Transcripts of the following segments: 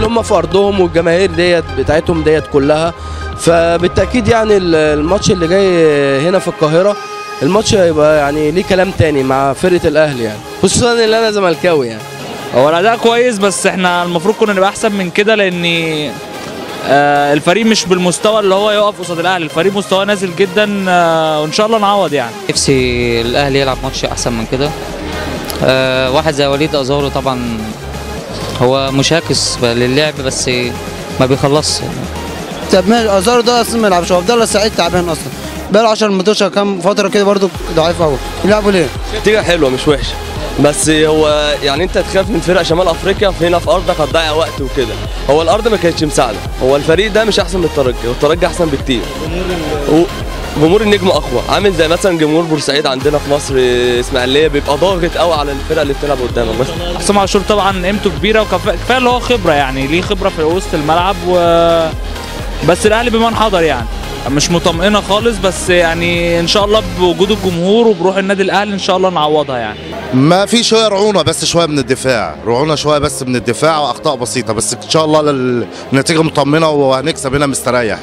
هم في ارضهم والجماهير ديت بتاعتهم ديت كلها فبالتاكيد يعني ال- الماتش اللي جاي هنا في القاهره الماتش هيبقى يعني ليه كلام تاني مع فرقه الاهلي يعني خصوصا ان انا زملكاوي يعني هو الاداء كويس بس احنا المفروض كنا نبقى احسن من كده لان آه، الفريق مش بالمستوى اللي هو يقف قصاد الاهلي الفريق مستواه نازل جدا آه، وان شاء الله نعوض يعني نفسي الاهلي يلعب ماتش احسن من كده آه واحد زي وليد ازارو طبعا هو مشاكس للعب بس ما بيخلصش طب ماشي ازارو ده اصلا ما يلعبش هو عبد الله السعيد تعبان اصلا بقاله 10 ماتشات كام فتره كده برضو ضعيف قوي يلعبوا ليه؟ نتيجة حلوة مش وحشة بس هو يعني انت تخاف من فرق شمال افريقيا هنا في ارضك هتضيع وقت وكده هو الارض ما كانتش مساعده هو الفريق ده مش احسن من الترجي والترجي احسن بكتير و- جمهور النجم اقوى عامل زي مثلا جمهور بورسعيد عندنا في مصر اسماعيليه بيبقى ضاغط قوي على الفرقه اللي بتلعب قدامك بس حسام عاشور طبعا قيمته كبيره وكفايه كفايه اللي هو خبره يعني ليه خبره في وسط الملعب و بس الاهلي بمن حضر يعني مش مطمئنه خالص بس يعني ان شاء الله بوجود الجمهور وبروح النادي الاهلي ان شاء الله نعوضها يعني ما في شويه رعونه بس شويه من الدفاع رعونه شويه بس من الدفاع واخطاء بسيطه بس ان شاء الله لل- النتيجه مطمنه وهنكسب هنا مستريح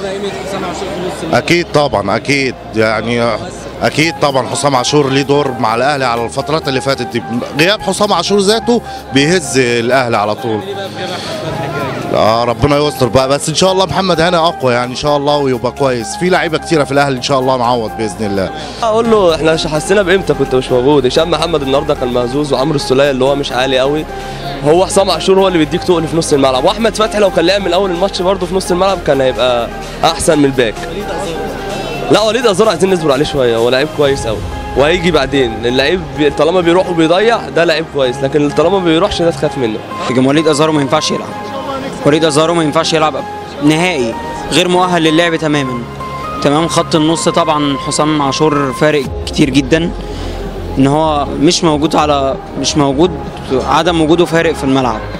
اكيد طبعا اكيد يعني اكيد طبعا حسام عاشور ليه دور مع الاهلي على الفترات اللي فاتت دي غياب حسام عاشور ذاته بيهز الاهلي على طول اه ربنا يستر بقى بس ان شاء الله محمد هاني اقوى يعني ان شاء الله ويبقى كويس في لعيبه كتيره في الاهلي ان شاء الله نعوض باذن الله اقول له احنا مش حسينا بقيمتك كنت مش موجود هشام محمد النهارده كان مهزوز وعمرو السوليه اللي هو مش عالي قوي هو حسام عاشور هو اللي بيديك تقل في نص الملعب واحمد فتحي لو كان لعب من اول الماتش برده في نص الملعب كان هيبقى احسن من الباك لا وليد ازار عايزين نصبر عليه شويه هو لعيب كويس قوي وهيجي بعدين اللعيب بي- طالما بيروح وبيضيع ده لعيب كويس لكن طالما ما بيروحش ده تخاف منه وليد ازارو ما ينفعش يلعب وليد ازارو ما ينفعش يلعب نهائي غير مؤهل للعب تماما تمام خط النص طبعا حسام عاشور فارق كتير جدا ان هو مش موجود على مش موجود عدم وجوده فارق في الملعب